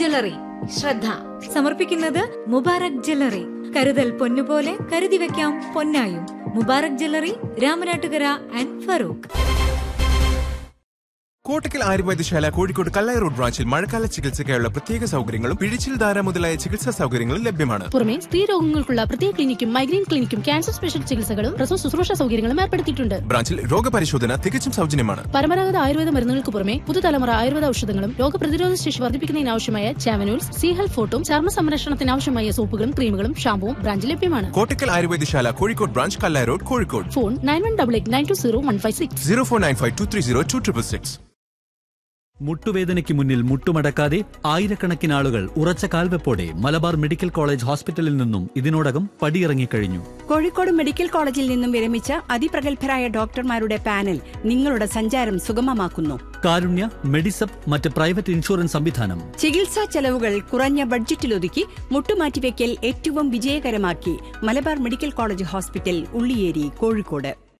jewellery ശ്രദ്ധ സമർപ്പിക്കുന്നത് Mubarak jewellery കരുതൽ പൊന്നുപോലെ കരുതി വെക്കാം പൊന്നായും Mubarak jewellery Ramanattukara and Farook Kottakkal Ayurvedasala Kozhikode Kallai road ബ്രാഞ്ചിൽ മഴക്കാല ചികിത്സയ്ക്കായുള്ള പ്രത്യേക സൗകര്യങ്ങളും പിഴിച്ചിൽ ധാര മുതലായ ചികിത്സാ സൗകര്യങ്ങളും ലഭ്യമാണ് പുറമെ സ്ത്രീ രോഗങ്ങൾക്കുള്ള പ്രത്യേക ക്ലിനിക്കും മൈഗ്രെയിൻ ക്ലിനിക്കും ക്യാൻസർ സ്പെഷ്യൽ ചികിത്സകളും പ്രസവ ശുശ്രൂഷ സൗകര്യങ്ങളും ഏർപ്പെടുത്തിയിട്ടുണ്ട് ബ്രാഞ്ചിൽ രോഗപരിശോധന തികച്ചും സൗജന്യമാണ് പരമ്പരാഗത ആയുർവേദ മരുന്നുകൾക്ക് പുറമെ പുതുതലമുറ ആയുർവേദ ഔഷധങ്ങളും രോഗപ്രതിരോധ ശേഷി വർദ്ധിപ്പിക്കുന്നതിനാവശ്യമായ ചാവനൂൾസ് സി ഹെൽത്ത് ഫോട്ടും ചർമ്മ സംരക്ഷണത്തിനാവശ്യമായ സോപ്പുകളും ക്രീമുകളും ഷാമ്പുവും ബ്രാഞ്ചിൽ ലഭ്യമാണ് Kottakkal Ayurvedasala Kozhikode branch Kallai road Kozhikode phone nine one double eight nine two zero one five six zero four nine five two three zero two triple six മുട്ടുവേദനയ്ക്ക് മുന്നിൽ മുട്ടുമടക്കാതെ ആയിരക്കണക്കിന് ആളുകൾ ഉറച്ച കാൽവെപ്പോടെ മലബാർ മെഡിക്കൽ കോളേജ് ഹോസ്പിറ്റലിൽ നിന്നും ഇതിനോടകം പടിയിറങ്ങിക്കഴിഞ്ഞു കോഴിക്കോട് മെഡിക്കൽ കോളേജിൽ നിന്നും വിരമിച്ച അതിപ്രഗത്ഭരായ ഡോക്ടർമാരുടെ പാനൽ നിങ്ങളുടെ സഞ്ചാരം സുഗമമാക്കുന്നു കാരുണ്യ മെഡിസപ്പ് മറ്റ് പ്രൈവറ്റ് ഇൻഷുറൻസ് സംവിധാനം ചികിത്സാ ചെലവുകൾ കുറഞ്ഞ ബഡ്ജറ്റിലൊതുക്കി മുട്ടുമാറ്റിവെക്കൽ ഏറ്റവും വിജയകരമാക്കി Malabar medical college hospital Ulliyeri Kozhikode